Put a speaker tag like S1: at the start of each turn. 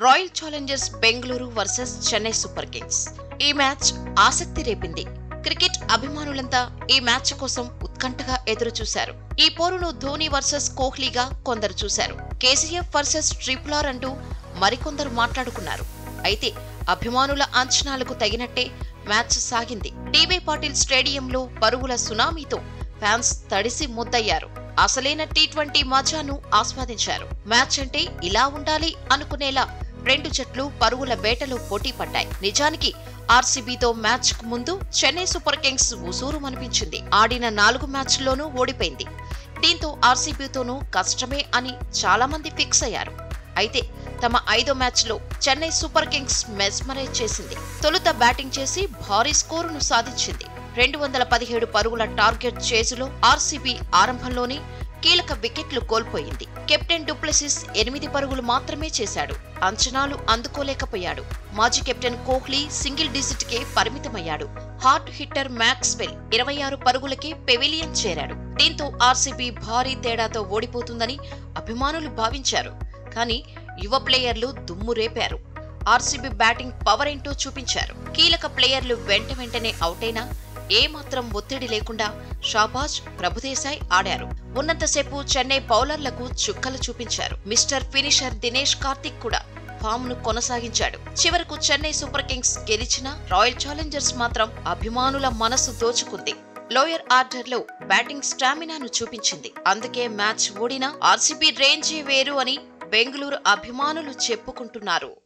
S1: royal Challengers Bengaluru versus Chennai Super Kings ఈ match ఆసక్తి రేపింది క్రికెట్ అభిమానులంతా ఈ మ్యాచ్ కోసం ఉత్కంఠగా ఎదురు చూశారు ఈ పోరును ధోని వర్సెస్ కోహ్లీగా కొందరు చూశారు కేసీఎఫ్ వర్సెస్ ట్రిపుల్ ఆర్ అంటూ మరికొందరు మాట్లాడుకున్నారు అయితే అభిమానుల అంచనాలకు తగినట్టే మ్యాచ్ సాగింది టీవీ పాటిల్ స్టేడియంలో పరుగుల సునామీతో ఫ్యాన్స్ తడిసి ముద్దయ్యారు అసలైన టీ ట్వంటీ మజాను ఆస్వాదించారు మ్యాచ్ అంటే ఇలా ఉండాలి అనుకునేలా రెండు జట్లు పరుగుల వేటలో పోటీ పడ్డాయి నిజానికి ఆర్సీబీతో మ్యాచ్ కు ముందు చెన్నై సూపర్ కింగ్స్ ఉసూరు అనిపించింది ఆడిన నాలుగు మ్యాచ్ల్లోనూ ఓడిపోయింది దీంతో ఆర్సీబీతోనూ కష్టమే అని చాలా మంది ఫిక్స్ అయ్యారు అయితే తమ ఐదో మ్యాచ్లో చెన్నై సూపర్ కింగ్స్ మెస్మరైజ్ చేసింది తొలుత బ్యాటింగ్ చేసి భారీ స్కోరును సాధించింది రెండు వందల పదిహేడు పరుగుల టార్గెట్ చేజులో ఆర్సీబీ ఆరంభంలోనే కీలక వికెట్లు కోల్పోయింది కెప్టెన్ డూప్లెసిస్ ఎనిమిది పరుగులు మాత్రమే చేశాడు అంచనాలు అందుకోలేకపోయాడు మాజీ కెప్టెన్ కోహ్లీ సింగిల్ డిజిట్ కే పరిమితమయ్యాడు హార్ట్ హిట్టర్ మ్యాక్స్వెల్ ఇరవై ఆరు పరుగులకే పెవిలియన్ చేరాడు దీంతో ఆర్సీబీ భారీ తేడాతో ఓడిపోతుందని అభిమానులు భావించారు కానీ యువ ప్లేయర్లు దుమ్ము రేపారు ఆర్సీబీ బ్యాటింగ్ పవర్ ఏంటో చూపించారు కీలక ప్లేయర్లు వెంట వెంటనే అవుటైనా ఏమాత్రం ఒత్తిడి లేకుండా షాబాజ్ ప్రభుదేశాయ్ ఆడారు ఉన్నంతసేపు చెన్నై బౌలర్లకు చుక్కలు చూపించారు మిస్టర్ ఫినిషర్ దినేష్ కార్తిక్ కూడా ఫామ్ ను కొనసాగించాడు చివరకు చెన్నై సూపర్ కింగ్స్ గెలిచిన రాయల్ ఛాలెంజర్స్ మాత్రం అభిమానుల మనసు దోచుకుంది లోయర్ ఆర్డర్ లో బ్యాటింగ్ స్టామినాను చూపించింది అందుకే మ్యాచ్ ఓడినా ఆర్సీబీ రేంజే వేరు అని బెంగళూరు అభిమానులు చెప్పుకుంటున్నారు